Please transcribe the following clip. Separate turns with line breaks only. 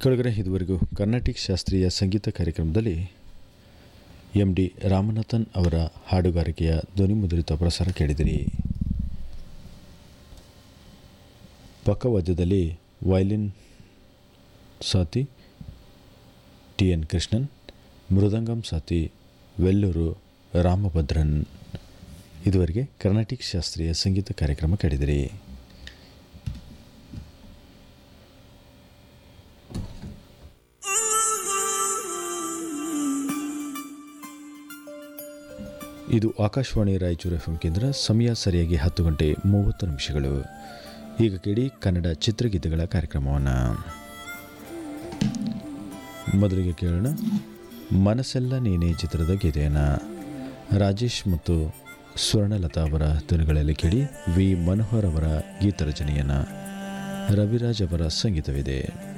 ಕೆಳಗಡೆ ಇದುವರೆಗೂ ಕರ್ನಾಟಿಕ್ ಶಾಸ್ತ್ರೀಯ ಸಂಗೀತ ಕಾರ್ಯಕ್ರಮದಲ್ಲಿ ಎಂ ಡಿ ರಾಮನಾಥನ್ ಅವರ ಹಾಡುಗಾರಿಕೆಯ ಧ್ವನಿಮುದ್ರಿತ ಪ್ರಸಾರ ಕೇಳಿದಿರಿ ಪಕ್ಕವಾದ್ಯದಲ್ಲಿ ವಯಲಿನ್ ಸಾತಿ ಟಿ ಎನ್ ಕೃಷ್ಣನ್ ಮೃದಂಗಂ ಸಾತಿ ವೆಲ್ಲೂರು ರಾಮಭದ್ರನ್ ಇದುವರೆಗೆ ಕರ್ನಾಟಿಕ್ ಶಾಸ್ತ್ರೀಯ ಸಂಗೀತ ಕಾರ್ಯಕ್ರಮ ಕೇಳಿದಿರಿ ಇದು ಆಕಾಶವಾಣಿ ರಾಯಚೂರು ಎಫ್ ಕೇಂದ್ರ ಸಮಯ ಸರಿಯಾಗಿ ಹತ್ತು ಗಂಟೆ ಮೂವತ್ತು ನಿಮಿಷಗಳು ಈಗ ಕೇಳಿ ಕನ್ನಡ ಚಿತ್ರಗೀತೆಗಳ ಕಾರ್ಯಕ್ರಮವನ್ನು ಮೊದಲಿಗೆ ಕೇಳೋಣ ಮನಸ್ಸೆಲ್ಲ ನೀನೇ ಚಿತ್ರದ ಗೀತೆಯನ್ನು ರಾಜೇಶ್ ಮತ್ತು ಸ್ವರ್ಣಲತಾ ಅವರ ಧ್ವನಿಗಳಲ್ಲಿ ಕೇಳಿ ವಿ ಮನೋಹರ್ ಅವರ ಗೀತರಚನೆಯನ್ನು ರವಿರಾಜ್ ಅವರ ಸಂಗೀತವಿದೆ